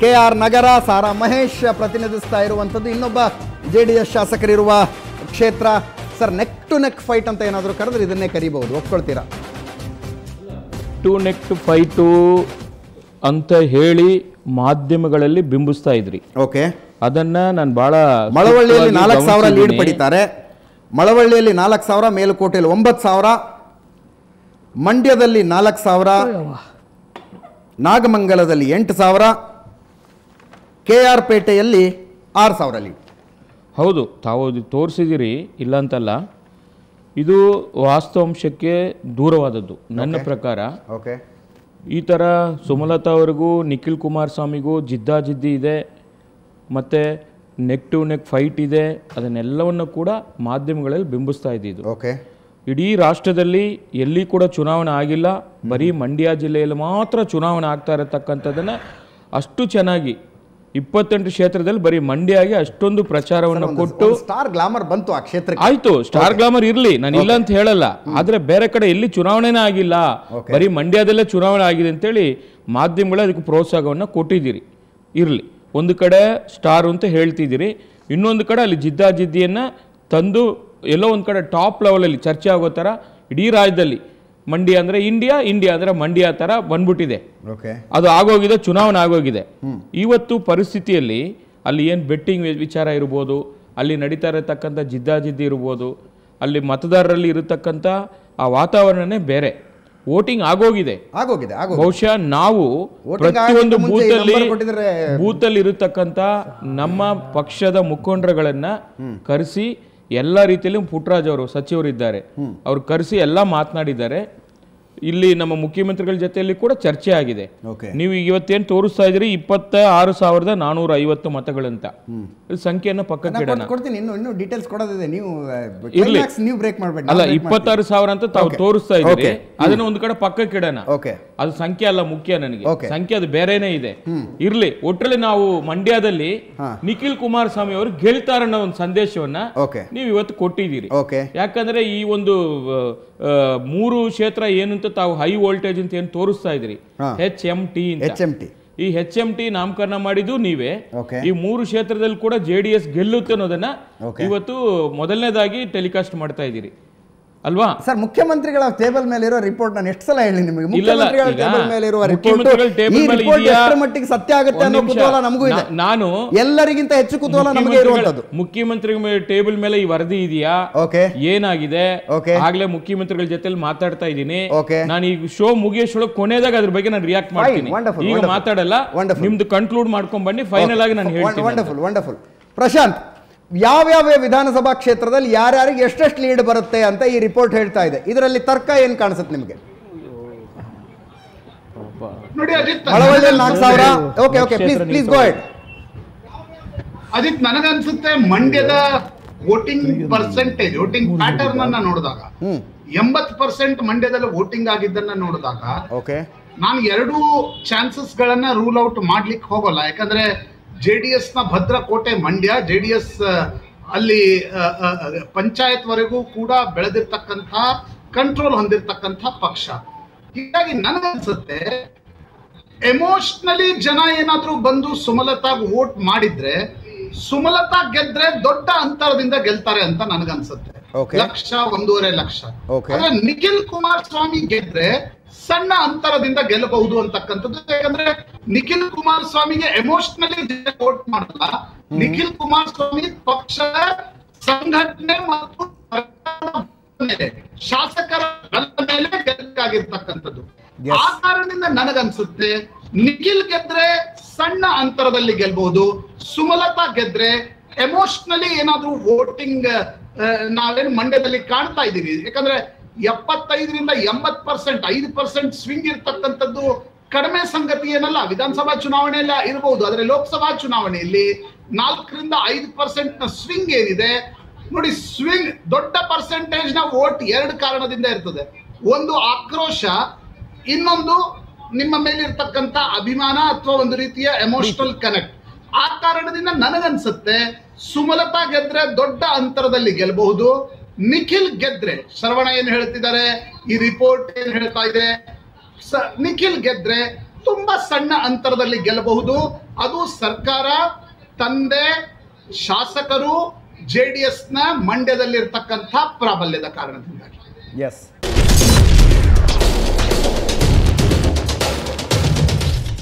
K R Nagar Sara Mahesh ಪ್ರತಿನಿಧಿಸ್ತಾ ಇರುವಂಥದ್ದು ಇನ್ನೊಬ್ಬ ಜೆ ಡಿ ಎಸ್ ಶಾಸಕರಿರುವ ಕ್ಷೇತ್ರ sir neck to neck fight ಅಂತ ಏನಾದರೂ ಕರೆದ್ರೆ ಇದನ್ನೇ ಕರಿಬಹುದು ಒಪ್ಕೊಳ್ತೀರಾ ಟು ನೆಕ್ ಫೈಟು ಅಂತ ಹೇಳಿ ಮಾಧ್ಯಮಗಳಲ್ಲಿ ಬಿಂಬಿಸ್ತಾ ಇದ್ರಿ ಓಕೆ ಅದನ್ನ ನಾನು ಬಹಳ ಮಳವಳ್ಳಿಯಲ್ಲಿ ಸೂಕ್ತವಾಗಿ ನಾಲ್ಕು ಸಾವಿರ ಲೀಡ್ ಗಮನಿಸಿದ್ದೀನಿ. ಪಡಿತಾರೆ ಮಳವಳ್ಳಿಯಲ್ಲಿ ನಾಲ್ಕು ಸಾವಿರ ಮೇಲುಕೋಟೆಯಲ್ಲಿ ಒಂಬತ್ತು ಸಾವಿರ ಮಂಡ್ಯದಲ್ಲಿ ನಾಲ್ಕು ಸಾವಿರ ನಾಗಮಂಗಲದಲ್ಲಿ ಎಂಟು ಸಾವಿರ ಕೆ ಆರ್ ಪೇಟೆಯಲ್ಲಿ ಆರು ಸಾವಿರ ಲೀಡ್ ಹೌದು ತಾವು ಇದು ತೋರಿಸಿದಿರಿ ಇಲ್ಲ ಅಂತಲ್ಲ ಇದು ವಾಸ್ತವಾಂಶಕ್ಕೆ ದೂರವಾದದ್ದು ನನ್ನ ಪ್ರಕಾರ ಓಕೆ ಈ ಥರ ಸುಮಲತಾ ಅವ್ರಿಗೂ ನಿಖಿಲ್ ಕುಮಾರಸ್ವಾಮಿಗೂ ಜಿದ್ದಾಜಿದ್ದಿ ಇದೆ ಮತ್ತು ನೆಕ್ ಟು ನೆಕ್ ಫೈಟ್ ಇದೆ ಅದನ್ನೆಲ್ಲವನ್ನು ಕೂಡ ಮಾಧ್ಯಮಗಳಲ್ಲಿ ಬಿಂಬಿಸ್ತಾ ಇದ್ದಿದ್ದು ಓಕೆ ಇಡೀ ರಾಷ್ಟ್ರದಲ್ಲಿ ಎಲ್ಲಿ ಕೂಡ ಚುನಾವಣೆ ಆಗಿಲ್ಲ ಬರೀ ಮಂಡ್ಯ ಜಿಲ್ಲೆಯಲ್ಲಿ ಮಾತ್ರ ಚುನಾವಣೆ ಆಗ್ತಾ ಇರತಕ್ಕಂಥದ್ದನ್ನು ಅಷ್ಟು ಚೆನ್ನಾಗಿ ಇಪ್ಪತ್ತೆಂಟು ಕ್ಷೇತ್ರದಲ್ಲಿ ಬರೀ ಮಂಡ್ಯಗೆ ಅಷ್ಟೊಂದು ಪ್ರಚಾರವನ್ನು ಕೊಟ್ಟು ಸ್ಟಾರ್ ಗ್ಲಾಮರ್ ಬಂತು ಆ ಕ್ಷೇತ್ರಕ್ಕೆ ಆಯ್ತು ಸ್ಟಾರ್ ಗ್ಲಾಮರ್ ಇರ್ಲಿ ನಾನು ಇಲ್ಲ ಅಂತ ಹೇಳಲ್ಲ ಆದ್ರೆ ಬೇರೆ ಕಡೆ ಎಲ್ಲಿ ಚುನಾವಣೆನೇ ಆಗಿಲ್ಲ ಬರೀ ಮಂಡ್ಯದಲ್ಲೇ ಚುನಾವಣೆ ಆಗಿದೆ ಅಂತೇಳಿ ಮಾಧ್ಯಮಗಳು ಅದಕ್ಕೆ ಪ್ರೋತ್ಸಾಹವನ್ನು ಕೊಟ್ಟಿದ್ದೀರಿ ಇರ್ಲಿ ಒಂದು ಕಡೆ ಸ್ಟಾರ್ ಅಂತ ಹೇಳ್ತಿದ್ದೀರಿ ಇನ್ನೊಂದು ಕಡೆ ಅಲ್ಲಿ ಜಿದ್ದಾಜಿದ್ದಿಯನ್ನ ತಂದು ಎಲ್ಲೋ ಒಂದು ಕಡೆ ಟಾಪ್ ಲೆವೆಲಲ್ಲಿ ಚರ್ಚೆ ಆಗೋ ಥರ ಇಡೀ ರಾಜ್ಯದಲ್ಲಿ ಮಂಡ್ಯ ಅಂದ್ರೆ ಇಂಡಿಯಾ ಇಂಡಿಯಾ ಅಂದ್ರೆ ಮಂಡ್ಯ ಥರ ಬಂದ್ಬಿಟ್ಟಿದೆ ಓಕೆ ಅದು ಆಗೋಗಿದೆ ಚುನಾವಣೆ ಆಗೋಗಿದೆ ಇವತ್ತು ಪರಿಸ್ಥಿತಿಯಲ್ಲಿ ಅಲ್ಲಿ ಏನು ಬೆಟ್ಟಿಂಗ್ ವಿಚಾರ ಇರ್ಬೋದು ಅಲ್ಲಿ ನಡೀತಾ ಇರತಕ್ಕಂಥ ಜಿದ್ದಾಜಿದ್ದಿ ಇರ್ಬೋದು ಅಲ್ಲಿ ಮತದಾರರಲ್ಲಿ ಇರತಕ್ಕಂಥ ಆ ವಾತಾವರಣನೇ ಬೇರೆ ವೋಟಿಂಗ್ ಆಗೋಗಿದೆ ಆಗೋಗಿದೆ ಆಗೋಗಿದೆ ಬಹುಶಃ ನಾವು Voting ಪ್ರತಿಯೊಂದು ಆಗಕ್ಕಿಂತ ಮುಂಚೆ ಈ ಬೂತಲ್ಲಿ number ಕೊಟ್ಟಿದ್ರೆ ಬೂತಲ್ಲಿ ಇರತಕ್ಕಂಥ ನಮ್ಮ ಪಕ್ಷದ ಮುಖಂಡರುಗಳನ್ನ ಕರೆಸಿ ಎಲ್ಲ ರೀತಿಯಲ್ಲಿ ಪುಟ್ಟರಾಜ್ ಅವರು ಸಚಿವರಿದ್ದಾರೆ ಅವ್ರು ಕರೆಸಿ ಎಲ್ಲ ಮಾತನಾಡಿದ್ದಾರೆ ಇಲ್ಲಿ ನಮ್ಮ ಮುಖ್ಯಮಂತ್ರಿಗಳ ಜೊತೆಯಲ್ಲಿ ಕೂಡ ಚರ್ಚೆ ಆಗಿದೆ ಓಕೆ ನೀವು ಇವತ್ತೇನು ತೋರಿಸ್ತಾ ಇದ್ರಿ ಇಪ್ಪತ್ತ ಆರು ಸಾವಿರದ ನಾನೂರ ಐವತ್ತು ಮತಗಳಂತ ಇದು ಸಂಖ್ಯೆಯನ್ನು ಪಕ್ಕಕ್ಕೆ ಇಡೋಣ ಕೊಡ್ತೀನಿ ಇನ್ನು ಇನ್ನು ಡೀಟೇಲ್ಸ್ ಕೊಡೋದಿದೆ ನೀವು ಇರ್ಲಿ. climax ನೀವು ಬ್ರೇಕ್ ಮಾಡಬೇಡಿ ಅಲ್ಲ ಇಪ್ಪತ್ತಾರು ಸಾವಿರ ಅಂತ ತಾವು ತೋರಿಸ್ತಾ ಇದ್ದೀರಿ Okay. ಅದನ್ನ ಒಂದು ಕಡೆ ಪಕ್ಕಕ್ಕೆ ಇಡೋಣ ಓಕೆ ಅದು ಸಂಖ್ಯೆ ಅಲ್ಲ ಮುಖ್ಯ ನನಗೆ Okay. ಸಂಖ್ಯೆ ಅದು ಬೇರೆನೇ ಇದೆ ಇರ್ಲಿ ಒಟ್ಟಲ್ಲಿ ನಾವು ಮಂಡ್ಯದಲ್ಲಿ ಹಾ. ನಿಖಿಲ್ ಕುಮಾರಸ್ವಾಮಿ ಅವರು ಗೆಲ್ತಾರ ಅನ್ನೋ ಒಂದು ಸಂದೇಶವನ್ನ ಓಕೆ ನೀವು ಇವತ್ತು ಕೊಟ್ಟಿದ್ದೀರಿ ಓಕೆ ಯಾಕಂದ್ರೆ ಈ ಒಂದು ಆ, ಮೂರು ಕ್ಷೇತ್ರ ಏನು ಅಂತ ತಾವು ಹೈ ವೋಲ್ಟೇಜ್ ಅಂತ ಏನು ತೋರಿಸ್ತಾ ಇದ್ರಿ ಹಾ. ಎಚ್ ಎಂ ಟಿ ಅಂತ ಎಚ್ ಎಂ ಟಿ ಈ ಹೆಚ್ ಎಂ ಟಿ ನಾಮಕರಣ ಮಾಡಿದ್ದು ನೀವೇ ಓಕೆ ಈ ಮೂರು ಕ್ಷೇತ್ರದಲ್ಲಿ ಕೂಡ ಜೆ ಡಿ ಎಸ್ ಗೆಲ್ಲುತ್ತೆ ಅನ್ನೋದನ್ನ Okay. ಇವತ್ತು ಮೊದಲನೇದಾಗಿ ಟೆಲಿಕಾಸ್ಟ್ ಮಾಡ್ತಾ ಇದ್ದೀರಿ ಅಲ್ವಾ ಸರ್ ಮುಖ್ಯಮಂತ್ರಿಗಳ ಟೇಬಲ್ ಮೇಲೆ ಇರೋ ರಿಪೋರ್ಟ್ ನಾನು ಎಷ್ಟು ಸಲ ಹೇಳಿ ನಿಮಗೆ ಇಲ್ಲ, ಇಲ್ಲ, ಮುಖ್ಯಮಂತ್ರಿಗಳ ಈಗ ಟೇಬಲ್ ಮೇಲೆ ಇರುವ ರಿಪೋರ್ಟ್ ಮುಖ್ಯಮಂತ್ರಿಗಳ table ಈ ಮೇಲೆ ರಿಪೋರ್ಟ್ ಇದೆಯಾ? ಎಷ್ಟರ ಮಟ್ಟಿಗೆ ಸತ್ಯ ಆಗುತ್ತೆ ಒಂದ್ ಅನ್ನೋ ನಿಮಿಷ. ಕುತೂಹಲ ನಮಗೂ ಇದೆ ನಾ- ನಾನು ಎಲ್ಲರಿಗಿಂತ ಹೆಚ್ಚು ಕುತೂಹಲ ನಮಗೆ ಮುಖ್ಯಮಂತ್ರಿಗಳ- ಇರುವಂತದ್ದು ಮುಖ್ಯಮಂತ್ರಿ ಟೇಬಲ್ ಮೇಲೆ ಈ ವರದಿ ಇದೆಯಾ ಓಕೆ ಏನಾಗಿದೆ Okay. ಆಗ್ಲೇ ಮುಖ್ಯಮಂತ್ರಿಗಳ ಜೊತೆಲಿ ಮಾತಾಡ್ತಾ ಇದ್ದೀನಿ Okay. ನಾನು ಈ ಶೋ ಮುಗಿಯೋಷ್ಟೊಳಗೆ ಕೊನೆದಾಗ ಅದ್ರ ಬಗ್ಗೆ ನಾನು ರಿಯಾಕ್ಟ್ ಮಾಡ್ತೀನಿ wonderful, ಈಗ wonderful. ಮಾತಾಡಲ್ಲ Wonderful. ನಿಮ್ದು ಕನ್ಕ್ಲೂಡ್ ಮಾಡ್ಕೊಂಡ್ ಬನ್ನಿ ಫೈನಲ್ ಆಗಿ ನಾನು ಹೇಳ್ತೀನಿ ವಂಡರ್ಫುಲ್ ವಂಡರ್ಫುಲ್ ಪ್ರಶಾಂತ್ ಯಾವ್ಯಾವ ವಿಧಾನಸಭಾ ಕ್ಷೇತ್ರದಲ್ಲಿ ಯಾರ್ಯಾರಿಗೆ ಎಷ್ಟೆಷ್ಟು ಲೀಡ್ ಬರುತ್ತೆ ಅಂತ ಈ ರಿಪೋರ್ಟ್ ಹೇಳ್ತಾ ಇದೆ ಇದರಲ್ಲಿ ತರ್ಕ ಏನ್ ಕಾಣಿಸುತ್ತೆ ನಿಮಗೆ ನೋಡಿ ಅಜಿತ್ ಮಳವಳ್ಳಿಯಲ್ಲಿ ನಾಲ್ಕು ಸಾವಿರ ಓಕೆ ಓಕೆ ಪ್ಲೀಸ್ ಕ್ಷೇತ್ರ ಪ್ಲೀಸ್ ಗೋ ಹೆಡ್ ಅಜಿತ್ ನನಗನ್ಸುತ್ತೆ ಮಂಡ್ಯದ ವೋಟಿಂಗ್ ಪರ್ಸೆಂಟೇಜ್ ವೋಟಿಂಗ್ ಪ್ಯಾಟರ್ನ್ ಅನ್ನ ನೋಡಿದಾಗ ಹ್ಮ್ ಎಂಬತ್ ಪರ್ಸೆಂಟ್ ಮಂಡ್ಯದಲ್ಲಿ ವೋಟಿಂಗ್ ಆಗಿದ್ದನ್ನ ನೋಡಿದಾಗ ಓಕೆ ನಾನು ಎರಡೂ ಚಾನ್ಸಸ್ ಗಳನ್ನ ರೂಲ್ ಔಟ್ ಮಾಡ್ಲಿಕ್ಕೆ ಹೋಗಲ್ಲ ಯಾಕಂದ್ರೆ ಜೆ ಡಿ ಎಸ್ ನ ಭದ್ರಕೋಟೆ ಮಂಡ್ಯ ಜೆ ಡಿ ಎಸ್ ಅಲ್ಲಿ ಪಂಚಾಯತ್ ವರೆಗೂ ಕೂಡ ಬೆಳೆದಿರ್ತಕ್ಕಂಥ ಕಂಟ್ರೋಲ್ ಹೊಂದಿರತಕ್ಕಂಥ ಪಕ್ಷ ಹೀಗಾಗಿ ನನಗನ್ಸುತ್ತೆ ಎಮೋಷನಲಿ ಜನ ಏನಾದ್ರೂ ಬಂದು ಸುಮಲತಾಗ್ ವೋಟ್ ಮಾಡಿದ್ರೆ ಸುಮಲತಾ ಗೆದ್ರೆ ದೊಡ್ಡ ಅಂತರದಿಂದ ಗೆಲ್ತಾರೆ ಅಂತ ನನಗನ್ಸುತ್ತೆ Okay. ಲಕ್ಷ ಒಂದೂವರೆ ಲಕ್ಷ Okay. ಆದ್ರೆ ನಿಖಿಲ್ ಕುಮಾರಸ್ವಾಮಿ ಗೆದ್ರೆ ಸಣ್ಣ ಅಂತರದಿಂದ ಗೆಲ್ಲಬಹುದು ಅಂತಕ್ಕಂಥದ್ದು ಯಾಕಂದ್ರೆ ನಿಖಿಲ್ ಕುಮಾರಸ್ವಾಮಿಗೆ ಎಮೋಷನಲಿ ವೋಟ್ ಮಾಡಲ್ಲ ನಿಖಿಲ್ ಕುಮಾರಸ್ವಾಮಿ ಪಕ್ಷದ ಸಂಘಟನೆ ಮತ್ತು ಸರ್ಕಾರದ ಮೇಲೆ ಶಾಸಕರ ಬಲದ ಮೇಲೆ ಗೆಲ್ಲಕ್ಕಾಗಿರ್ತಕ್ಕಂಥದ್ದು Yes. ಆ ಕಾರಣದಿಂದ ನನಗನ್ಸುತ್ತೆ ನಿಖಿಲ್ ಗೆದ್ರೆ ಸಣ್ಣ ಅಂತರದಲ್ಲಿ ಗೆಲ್ಬಹುದು ಸುಮಲತಾ ಗೆದ್ರೆ ಎಮೋಷನಲಿ ಏನಾದ್ರೂ ವೋಟಿಂಗ್ ನಾವೇನು ಮಂಡ್ಯದಲ್ಲಿ ಕಾಣ್ತಾ ಇದ್ದೀವಿ ಯಾಕಂದ್ರೆ ಎಪ್ಪತ್ತೈದರಿಂದ ಎಂಬತ್ ಪರ್ಸೆಂಟ್ ಐದು ಪರ್ಸೆಂಟ್ ಸ್ವಿಂಗ್ ಇರ್ತಕ್ಕಂಥದ್ದು ಕಡಿಮೆ ಸಂಗತಿ ಏನಲ್ಲ ವಿಧಾನಸಭಾ ಚುನಾವಣೆಯಲ್ಲಿ ಇರಬಹುದು ಆದ್ರೆ ಲೋಕಸಭಾ ಚುನಾವಣೆಯಲ್ಲಿ ನಾಲ್ಕರಿಂದ ಐದು ಪರ್ಸೆಂಟ್ ನ ಸ್ವಿಂಗ್ ಏನಿದೆ ನೋಡಿ ಸ್ವಿಂಗ್ ದೊಡ್ಡ ಪರ್ಸೆಂಟೇಜ್ ನ ವೋಟ್ ಎರಡು ಕಾರಣದಿಂದ ಇರ್ತದೆ ಒಂದು ಆಕ್ರೋಶ ಇನ್ನೊಂದು ನಿಮ್ಮ ಮೇಲಿರ್ತಕ್ಕಂಥ ಅಭಿಮಾನ ಅಥವಾ ಒಂದು ರೀತಿಯ ಎಮೋಷನಲ್ ಕನೆಕ್ಟ್ ಆ ಕಾರಣದಿಂದ ನನಗನ್ಸುತ್ತೆ ಸುಮಲತಾ ಗೆದ್ರೆ ದೊಡ್ಡ ಅಂತರದಲ್ಲಿ ಗೆಲ್ಲಬಹುದು ನಿಖಿಲ್ ಗೆದ್ರೆ ಶ್ರವಣ ಏನ್ ಹೇಳ್ತಿದ್ದಾರೆ ಈ ರಿಪೋರ್ಟ್ ಏನ್ ಹೇಳ್ತಾ ಇದೆ ಸ- ನಿಖಿಲ್ ಗೆದ್ರೆ ತುಂಬಾ ಸಣ್ಣ ಅಂತರದಲ್ಲಿ ಗೆಲ್ಲಬಹುದು ಅದು ಸರ್ಕಾರ ತಂದೆ ಶಾಸಕರು ಜೆ ಡಿ ಎಸ್ ನ ಮಂಡ್ಯದಲ್ಲಿರ್ತಕ್ಕಂಥ ಪ್ರಾಬಲ್ಯದ ಕಾರಣದಿಂದಾಗಿ ಎಸ್